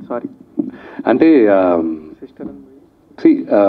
sorry అంటే sister C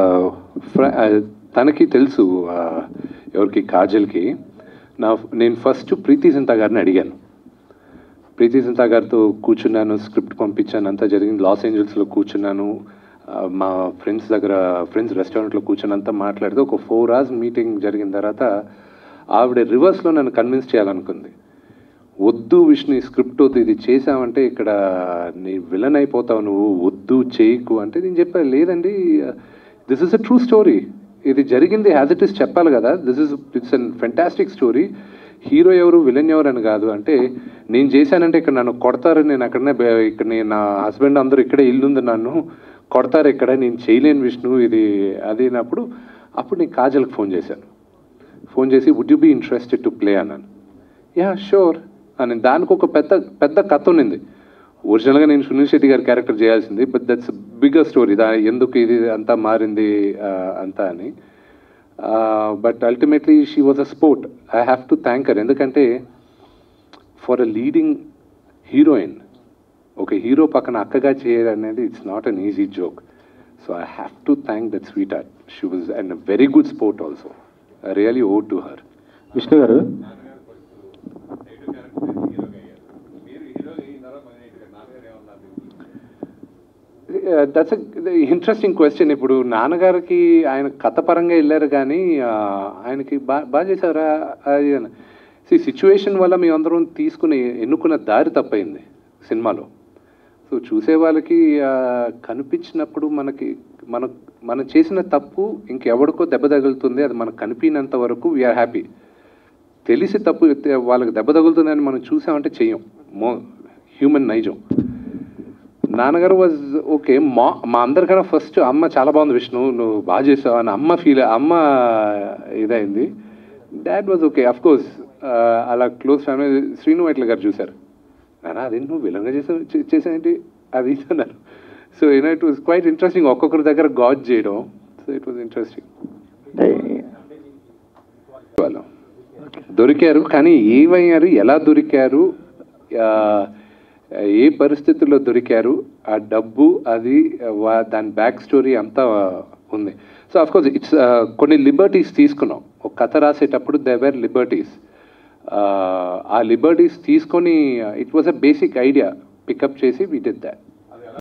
తనకి తెలుసు ఆ, ఎవరికి కాజల్కి నా నేను ఫస్ట్ ప్రీతి సింత గారిని అడిగాను ప్రీతి సింత గారితో కూర్చున్నాను స్క్రిప్ట్ పంపించాను అంతా జరిగింది లాస్ ఏంజల్స్లో కూర్చున్నాను ఆ, మా ఫ్రెండ్స్ దగ్గర ఫ్రెండ్స్ రెస్టారెంట్లో కూర్చొని అంతా మాట్లాడితే ఒక ఫోర్ అవర్స్ మీటింగ్ జరిగిన తర్వాత ఆవిడ రివర్స్లో నన్ను కన్విన్స్ చేయాలనుకుంది వద్దు విష్ణు ఈ స్క్రిప్ట్ వద్దు ఇది చేసావంటే ఇక్కడ నీ విలన్ అయిపోతావు నువ్వు వద్దు చేయకు అంటే నేను చెప్పాను లేదండి this is a true story ఇది జరిగింది యాజ్ ఇట్ ఇస్ చెప్పాలి కదా this is it's an fantastic story hero ఎవరు విలన్ ఎవరు అని కాదు అంటే నేను చేశానంటే ఇక్కడ నన్ను కొడతారు నేను అక్కడనే బే- ఇక్కడ నేను నా హస్బెండ్ అందరూ ఇక్కడే ఇల్లు ఉంది నన్ను కొడతారు ఇక్కడ నేను చేయలేను విష్ణు ఇది అది అన్నప్పుడు అప్పుడు నేను కాజల్కి ఫోన్ చేశాను ఫోన్ చేసి would you be interested to play అన్నాను యా షూర్ అని దానికి ఒక పెద్ద పెద్ద కథ ఉన్నింది ఒరిజినల్గా నేను సునీల్ శెట్టి గారి క్యారెక్టర్ చేయాల్సింది బట్ దట్స్ బిగ్గర్ స్టోరీ దా ఎందుకు ఇది అంతా మారింది ఆ, అంతా అని but ultimately she was a sport I have to thank her ఎందుకంటే ఫర్ అ లీడింగ్ హీరోయిన్ ఒక హీరో పక్కన అక్కగా చేయడం అనేది it's not an easy joke so I have to thank that sweetheart she was and very good sport also I really owe to her Vishnu garu that's interesting question ఇప్పుడు నాన్నగారికి ఆయన కథ పరంగా వెళ్ళారు కానీ ఆ, ఆయనకి బాగా బాగా చేశారా అది సి సిచ్యువేషన్ వల్ల మేమందరం తీసుకుని ఎన్నుకున్న దారి తప్పైంది సినిమాలో సో చూసే వాళ్ళకి ఆ, కనిపించినప్పుడు మనకి మన మనం చేసిన తప్పు ఇంకెవడికో దెబ్బ తగులుతుంది అది మనకు కనిపినంత వరకు వీఆర్ హ్యాపీ తెలిసి తప్పు ఎత్తే- వాళ్ళకి దెబ్బ తగులుతుందని మనం చూసామంటే చెయ్యం మో హ్యూమన్ నైజం నాన్నగారు వాజ్ ఓకే మా మా అందరికన్నా ఫస్ట్ అమ్మ చాలా బాగుంది విష్ణు నువ్వు బాగా చేసావు అని అమ్మ ఫీల్ అమ్మ ఇదైంది dad was okay of course అలా క్లోజ్ ఫ్యామిలీ శ్రీను వైట్ల గారు చూశారు నాన్న అది నువ్వు విలంగా చేసా చేసావేంటి అది ఇది అన్నారు so you know it was quite interesting ఒక్కొక్కరి దగ్గర గాడ్ చేయడం సో ఇట్ వాజ్ ఇంట్రెస్టింగ్ వాళ్ళు దొరికారు కానీ ఏమయ్యారు ఎలా దొరికారు ఆ, ఏ పరిస్థితుల్లో దొరికారు ఆ డబ్బు అది వా- దాని బ్యాక్ స్టోరీ అంతా ఉంది సో అఫ్ కోర్స్ ఇట్స్ కొన్ని లిబర్టీస్ తీసుకున్నాం ఒక కథ రాసేటప్పుడు దే వేర్ లిబర్టీస్ ఆ లిబర్టీస్ తీసుకొని it was a basic idea pick up చేసి వి డిడ్ దాట్